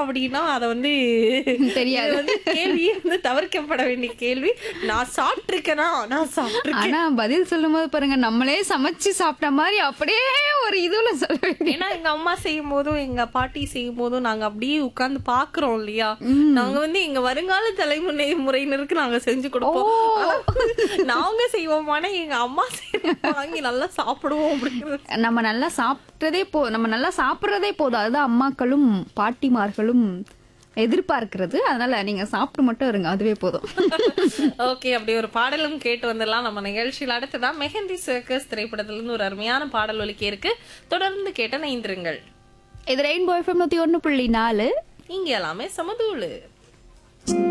அப்படின்னா அதை வந்து தெரியாது. இது வந்து கேள்வியே வந்து தவிர்க்கப்பட வேண்டிய கேள்வி நான் சாப்பிட்டிருக்கேனா நான் சாப்பிட்டிருக்கேன் ஆனா பதில் சொல்லும் போது பாருங்க நம்மளே சமைச்சு சாப்பிட்ட மாதிரி அப்படியே ஒரு இதுல சொல்ல வேண்டிய ஏன்னா எங்க அம்மா செய்யும் போதும் எங்க பாட்டி செய்யும் போதும் நாங்க அப்படியே உட்கார்ந்து பாக்குறோம் இல்லையா நாங்க வந்து எங்க வருங்கால தலைமுறை முறையினருக்கு நாங்க செஞ்சு கொடுப்போம் ஆனா, நாங்க செய்வோமான எங்க அம்மா செய்வோம் வாங்கி நல்லா சாப்பிடுவோம் அப்படிங்கிறது நம்ம நல்லா சாப்பிட்டதே போ நம்ம நல்லா சாப்பிடுறதே போதும் அதுதான் அம்மாக்களும் பாட்டிமார்களும் எதிர்பார்க்கிறது அதனால நீங்க சாப்பிட்டு மட்டும் இருங்க அதுவே போதும் ஓகே அப்படி ஒரு பாடலும் கேட்டு வந்துடலாம் நம்ம நிகழ்ச்சியில் அடுத்ததான் மெஹந்தி சர்க்கஸ் திரைப்படத்துல இருந்து ஒரு அருமையான பாடல் ஒலிக்க இருக்கு தொடர்ந்து கேட்ட நைந்திருங்கள் இது ரெயின்போ எஃப்எம் நூத்தி ஒண்ணு புள்ளி நாலு இங்க எல்லாமே சமதூளு